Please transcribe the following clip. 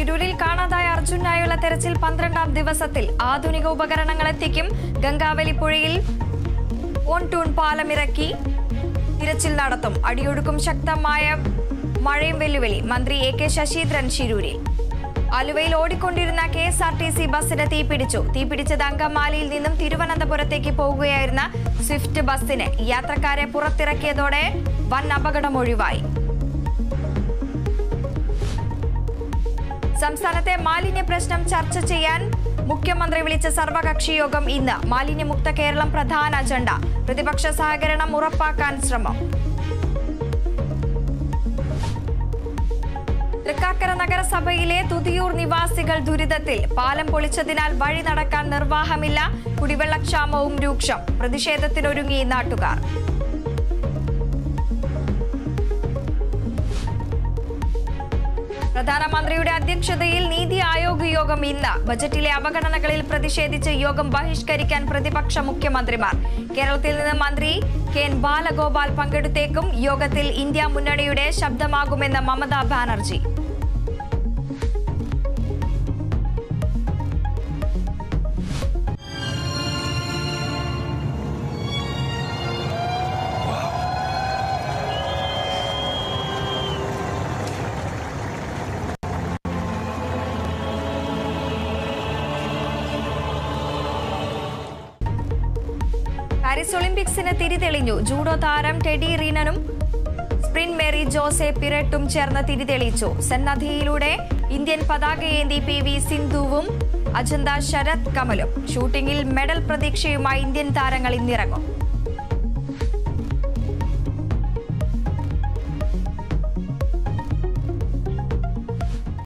ഷിരൂരിൽ കാണാതായ അർജുനായുള്ള തെരച്ചിൽ പന്ത്രണ്ടാം ദിവസത്തിൽ ആധുനിക ഉപകരണങ്ങൾ എത്തിക്കും ഗംഗാവലി പുഴയിൽ ഓൺടൂൺ പാലമിറക്കി തിരച്ചിൽ നടത്തും അടിയൊഴുക്കും ശക്തമായ മഴയും വെല്ലുവിളി മന്ത്രി എ കെ ശശീന്ദ്രൻ ശിരൂരിൽ ആലുവയിൽ ഓടിക്കൊണ്ടിരുന്ന K S R T C ബസ്സിന് തീപിടിച്ചു തീപിടിച്ചത് അങ്കമാലിയിൽ നിന്നും തിരുവനന്തപുരത്തേക്ക് പോകുകയായിരുന്ന സ്വിഫ്റ്റ് ബസ്സിന് യാത്രക്കാരെ പുറത്തിറക്കിയതോടെ വൻ അപകടം ഒഴിവായി സംസ്ഥാനത്തെ മാലിന്യ പ്രശ്നം ചർച്ച ചെയ്യാൻ മുഖ്യമന്ത്രി വിളിച്ച സർവകക്ഷി യോഗം ഇന്ന് മാലിന്യമുക്ത കേരളം പ്രധാന അജണ്ട പ്രതിപക്ഷ സഹകരണം ഉറപ്പാക്കാൻ ശ്രമം തൃക്കാക്കര നഗരസഭയിലെ തുതിയൂർ നിവാസികൾ ദുരിതത്തിൽ പാലം പൊളിച്ചതിനാൽ വഴി നടക്കാൻ നിർവാഹമില്ല കുടിവെള്ളക്ഷാമവും രൂക്ഷം പ്രതിഷേധത്തിനൊരുങ്ങി നാട്ടുകാർ പ്രധാനമന്ത്രിയുടെ അധ്യക്ഷതയിൽ നീതി ആയോഗ് യോഗം ഇന്ന് ബജറ്റിലെ അവഗണനകളിൽ പ്രതിഷേധിച്ച് യോഗം ബഹിഷ്കരിക്കാൻ പ്രതിപക്ഷ മുഖ്യമന്ത്രിമാർ കേരളത്തിൽ നിന്ന് മന്ത്രി കെ എൻ ബാലഗോപാൽ പങ്കെടുത്തേക്കും യോഗത്തിൽ ഇന്ത്യ മുന്നണിയുടെ ശബ്ദമാകുമെന്ന് മമതാ ബാനർജി പാരീസ് ഒളിമ്പിക്സിന് തിരിതെളിഞ്ഞു ജൂഡോ താരം ടെഡി റീനനും സ്പ്രിന്റ് മേരി ജോസെ പിറട്ടും ചേർന്ന് തിരിതെളിച്ചു സന്നദ്ധിയിലൂടെ ഇന്ത്യൻ പതാകയേന്തി പി വി സിന്ധുവും അജന്ത ശരത് കമലും ഷൂട്ടിംഗിൽ മെഡൽ പ്രതീക്ഷയുമായി ഇന്ത്യൻ താരങ്ങൾ ഇന്നിറങ്ങും